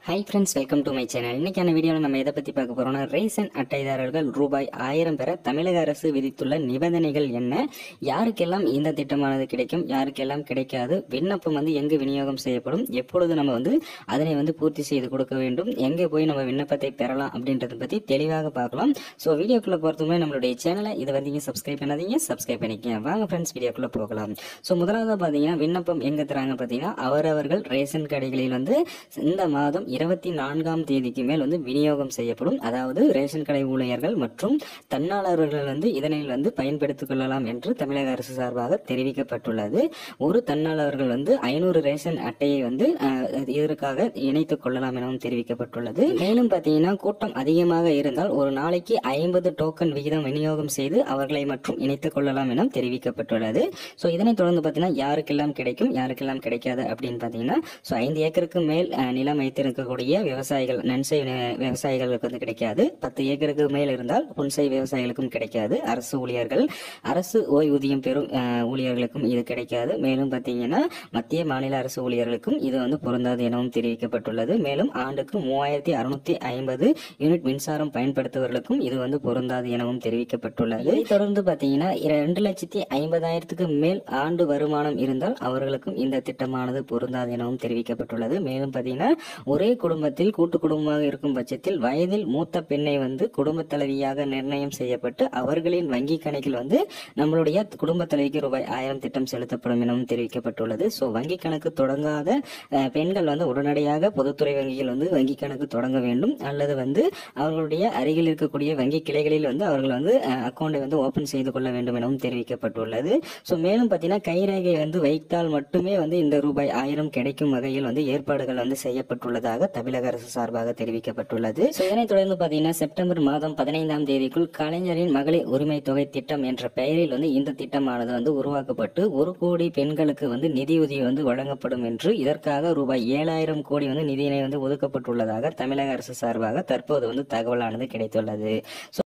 high friends welcome to my channel இன்னைக்கான வீடியோவில் நம்ம எதை பற்றி பார்க்க போறோம்னா ரேஷன் அட்டைதாரர்கள் ரூபாய் ஆயிரம் பெற தமிழக அரசு விதித்துள்ள நிபந்தனைகள் என்ன யாருக்கெல்லாம் இந்த திட்டமானது கிடைக்கும் யாருக்கெல்லாம் கிடைக்காது விண்ணப்பம் வந்து எங்கு விநியோகம் செய்யப்படும் எப்பொழுது நம்ம வந்து அதனை வந்து பூர்த்தி செய்து கொடுக்க வேண்டும் எங்கே போய் நம்ம விண்ணப்பத்தை பெறலாம் அப்படின்றத பற்றி தெளிவாக பார்க்கலாம் ஸோ வீடியோக்குள்ளே போகிறதுமே நம்மளுடைய சேனலை இதை வந்து சப்ஸ்கிரைப் பண்ணாதீங்க சப்ஸ்கிரைப் பண்ணிக்கங்க வாங்க ஃப்ரெண்ட்ஸ் வீடியோக்குள்ளே போகலாம் ஸோ முதலாவது பார்த்தீங்கன்னா விண்ணப்பம் எங்கே தராங்க பார்த்தீங்கன்னா அவரவர்கள் ரேஷன் கடைகளில் வந்து இந்த மாதம் இருபத்தி நான்காம் தேதிக்கு மேல் வந்து விநியோகம் செய்யப்படும் அதாவது ரேஷன் கடை ஊழியர்கள் மற்றும் தன்னாளர்கள் வந்து இதனில் வந்து பயன்படுத்திக் கொள்ளலாம் என்று தமிழக அரசு சார்பாக தெரிவிக்கப்பட்டுள்ளது ஒரு தன்னாளர்கள் வந்து ஐநூறு ரேஷன் அட்டையை வந்து அஹ், இதற்காக இணைத்துக் கொள்ளலாம் எனவும் தெரிவிக்கப்பட்டுள்ளது மேலும் பார்த்தீங்கன்னா கூட்டம் அதிகமாக இருந்தால் ஒரு நாளைக்கு ஐம்பது டோக்கன் விகிதம் விநியோகம் செய்து அவர்களை மற்றும் இணைத்துக் கொள்ளலாம் என தெரிவிக்கப்பட்டுள்ளது ஸோ இதனைத் தொடர்ந்து பார்த்தீங்கன்னா யாருக்கெல்லாம் கிடைக்கும் யாருக்கெல்லாம் கிடைக்காது அப்படின்னு பார்த்தீங்கன்னா ஸோ ஐந்து ஏக்கருக்கு மேல் அஹ், நிலம் வைத்திருக்கக்கூடிய விவசாயிகள் நன்செய் வி- விவசாயிகளுக்கு வந்து கிடைக்காது பத்து ஏக்கருக்கு மேல் இருந்தால் புன்செய் விவசாயிகளுக்கும் கிடைக்காது அரசு ஊழியர்கள் அரசு ஓய்வூதியம் பெறும் அஹ், ஊழியர்களுக்கும் இது கிடைக்காது மேலும் பார்த்தீங்கன்னா மத்திய மாநில அரசு ஊழியர்களுக்கும் இது வந்து பொருந்தாது எனவும் தெரிவிக்கப்பட்டுள்ளது மேலும் ஆண்டுக்கு மூவாயிரத்தி அறுநூத்தி ஐம்பது யூனிட் மின்சாரம் பயன்படுத்துவர்களுக்கும் இது வந்து பொருந்தாது எனவும் தெரிவிக்கப்பட்டுள்ளது இதைத் தொடர்ந்து பார்த்தீங்கன்னா இரண்டு லட்சத்தி ஐம்பதாயிரத்துக்கு மேல் ஆண்டு வருமானம் இருந்தால் அவர்களுக்கும் இந்த திட்டமானது பொருந்தாது எனவும் தெரிவிக்கப்பட்டுள்ளது மேலும் பார்த்தீங்கன்னா ஒரே குடும்பத்தில் கூட்டு குடும்பமாக இருக்கும் பட்சத்தில் வயதில் மூத்த பெண்ணை வந்து குடும்ப தலைவியாக நிர்ணயம் செய்யப்பட்டு அவர்களின் வங்கி கணக்கில் வந்து நம்மளுடைய குடும்ப தலைவிக்கு ரூபாய் ஆயிரம் திட்டம் செலுத்தப்படும் எனவும் தெரிவிக்கப்பட்டுள்ளது ஸோ வங்கி கணக்கு தொடங்காத அஹ், பெண்கள் வந்து உடனடியாக பொதுத்துறை வங்கியில் வந்து வங்கி கணக்கு தொடங்க வேண்டும் அல்லது வந்து அவர்களுடைய அருகில் இருக்கக்கூடிய வங்கி கிளைகளில் வந்து அவர்கள் வந்து அக்கௌண்டை வந்து ஓபன் செய்து கொள்ள வேண்டும் எனவும் தெரிவிக்கப்பட்டுள்ளது ஸோ மேலும் பார்த்தீங்கன்னா கைரேகை வந்து வைத்தால் மட்டுமே வந்து இந்த ரூபாய் ஆயிரம் கிடைக்கும் வகையில் வந்து ஏற்பாடுகள் வந்து செய்யப்பட்டுள்ளதாக தமிழக அரசு சார்பாக தெரிவிக்கப்பட்டுள்ளது ஸோ இதனைத் தொடர்ந்து பார்த்தீங்கன்னா செப்டம்பர் மாதம் பதினைந்தாம் தேதிக்குள் கலைஞரின் மகளிர் உரிமை தொகை திட்டம் என்ற பெயரில் வந்து இந்த திட்டமானது வந்து உருவாக்கப்பட்டு ஒரு கோடி பெண்களுக்கு வந்து நிதியுதவி வந்து வழங்கப்படும் என்று இதற்காக ரூபாய் ஏழாயிரம் கோடி வந்து நிதியினை வந்து ஒதுக்கப்பட்டுள்ளதாக தமிழக அரசு சார்பாக தற்போது வந்து தகவலானது கிடைத்துள்ளது ஸோ